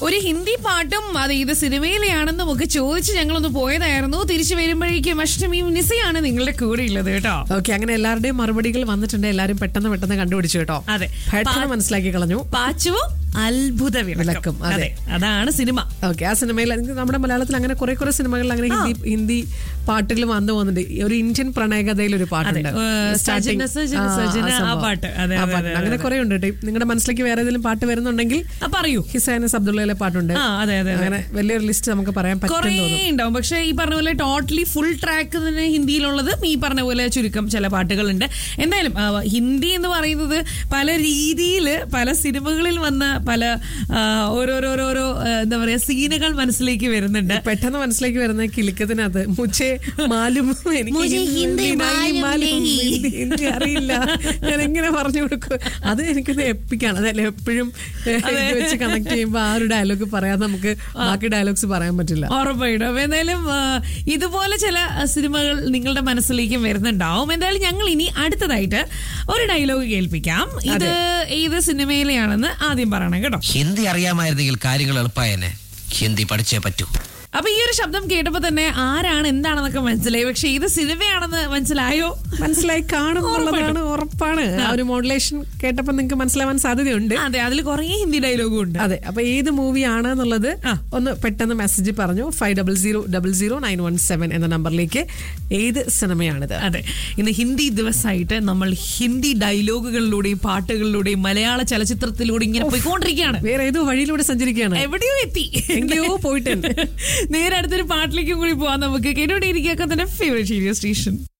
ഒരു ഹിന്ദി പാട്ടും അത് ഇത് സിനിമയിലെയാണെന്നും ഒക്കെ ചോദിച്ച് ഞങ്ങളൊന്ന് പോയതായിരുന്നു തിരിച്ചു വരുമ്പോഴേക്കും അഷ്ടമിയും നിസയാണ് നിങ്ങളുടെ കൂടെ ഉള്ളത് കേട്ടോ ഓക്കെ അങ്ങനെ എല്ലാവരുടെയും മറുപടികൾ വന്നിട്ടുണ്ട് എല്ലാരും പെട്ടെന്ന് പെട്ടെന്ന് കണ്ടുപിടിച്ചു കേട്ടോ അതെ. പെട്ടെന്ന് പാ- മനസ്സിലാക്കി കളഞ്ഞു പാച്ചുവും അത്ഭുത വിളക്കും, വിളക്കും അതെ. അതെ അതാണ് സിനിമ ഓക്കെ ആ സിനിമയിൽ എനിക്ക് നമ്മുടെ മലയാളത്തിൽ അങ്ങനെ കുറെ കുറെ സിനിമകളിൽ അങ്ങനെ ഹിന്ദി ഹിന്ദി പാട്ടുകൾ വന്നു പോകുന്നുണ്ട് ഈ ഒരു ഇന്ത്യൻ പ്രണയകഥയിൽ ഒരു പാട്ടുണ്ട് അതെ. ഏഹ്, Starting- സജന, സജന, ആ, ആ സജന, ആ സംഭവം. പാട്ട്. അതെ, ആ അതെ, പാട്ട്. അതെ, അങ്ങനെ കുറെ ഉണ്ട് കേട്ടോ. നിങ്ങളുടെ മനസ്സിലേക്ക് വേറെ ഏതെങ്കിലും പാട്ട് വരുന്നുണ്ടെങ്കിൽ ആ, പറയൂ ഹിസൈനസ് അബ്ദുള്ളയിലെ പാട്ടുണ്ട് ആ അതെ അതെ അതെ അങ്ങനെ വലിയൊരു ലിസ്റ്റ് നമുക്ക് പറയാൻ കുറേ പറ്റും തോന്നുന്നു ഉണ്ടാവും പക്ഷെ ഈ പറഞ്ഞ പോലെ ടോട്ടലി ഫുൾ ട്രാക്ക് തന്നെ ഹിന്ദിയിലുള്ളത് ഈ പറഞ്ഞ പോലെ ചുരുക്കം ചില പാട്ടുകളുണ്ട് എന്തായാലും ആ, ഹിന്ദി എന്ന് പറയുന്നത് പല രീതിയിൽ പല സിനിമകളിൽ വന്ന പല ആ, ഓരോരോരോരോ ആ, എന്താ പറയാ സീനുകൾ മനസ്സിലേക്ക് വരുന്നുണ്ട് പെട്ടെന്ന് മനസ്സിലേക്ക് വരുന്ന കിലുക്കത്തിനകത്ത് മുച്ചേ മാലും എനിക്ക് മുझे ഹിന്ദി ഹിന്ദി നായി മാലും മാലും नहीं. ഹിന്ദി- ഹിന്ദി അറിയില്ല ഞാൻ എങ്ങനെ പറഞ്ഞു കൊടുക്കും അത് എനിക്കൊന്ന് എപ്പിക്കാണ് അതല്ലേ എപ്പോഴും ഇത് വെച്ച് കണക്ട് ചെയ്യുമ്പോൾ ആ ഒരു ഡയലോഗ് പറയാതെ നമുക്ക് ബാക്കി ഡയലോഗ്സ് പറയാൻ പറ്റില്ല ഉറപ്പായിട്ടും അപ്പൊ എന്തായാലും ആ, ഇതുപോലെ ചില ആ, സിനിമകൾ നിങ്ങളുടെ മനസ്സിലേക്കും വരുന്നുണ്ടാവും എന്തായാലും ഞങ്ങൾ ഇനി അടുത്തതായിട്ട് ഒരു ഡയലോഗ് കേൾപ്പിക്കാം ഇത് ഏത് സിനിമയിലെയാണെന്ന് ആദ്യം പറയണം കേട്ടോ ഹിന്ദി അറിയാമായിരുന്നെങ്കിൽ കാര്യങ്ങൾ എളുപ്പമായേനെ ഹിന്ദി പഠിച്ചേ പറ്റൂ അപ്പൊ ഈ ഒരു ശബ്ദം കേട്ടപ്പോ തന്നെ ആരാണ് എന്താണെന്നൊക്കെ മനസ്സിലായി പക്ഷെ ഇത് സിനിമയാണെന്ന് മനസ്സിലായോ മനസ്സിലായി കാണും എന്നുള്ളതാണ് ഉറപ്പാണ് ആ ഒരു മോഡുലേഷൻ കേട്ടപ്പോൾ നിങ്ങൾക്ക് മനസ്സിലാവാൻ സാധ്യതയുണ്ട് അതെ അതിൽ കുറേ ഹിന്ദി ഡയലോഗും ഉണ്ട് അതെ അപ്പൊ ഏത് മൂവിയാണ് എന്നുള്ളത് ആ. ഒന്ന് പെട്ടെന്ന് മെസ്സേജ് പറഞ്ഞു five double zero double zero nine one seven എന്ന നമ്പറിലേക്ക് ഏത് സിനിമയാണിത് അതെ ഇന്ന് ഹിന്ദി ദിവസമായിട്ട് നമ്മൾ ഹിന്ദി ഡയലോഗുകളിലൂടെയും പാട്ടുകളിലൂടെയും മലയാള ചലച്ചിത്രത്തിലൂടെ ഇങ്ങനെ പോയിക്കൊണ്ടിരിക്കുകയാണ് വേറെ ഏതോ വഴിയിലൂടെ സഞ്ചരിക്കുകയാണ് എവിടെയോ എത്തി എங்கேയോ പോയിട്ടുണ്ട് നേരെ അടുത്തൊരു പാട്ടിലേക്കും കൂടി പോവാൻ നമുക്ക് കേട്ടോണ്ടിരിക്കുക തന്നെ ഫേവറേറ്റ് സ്റ്റേഷൻ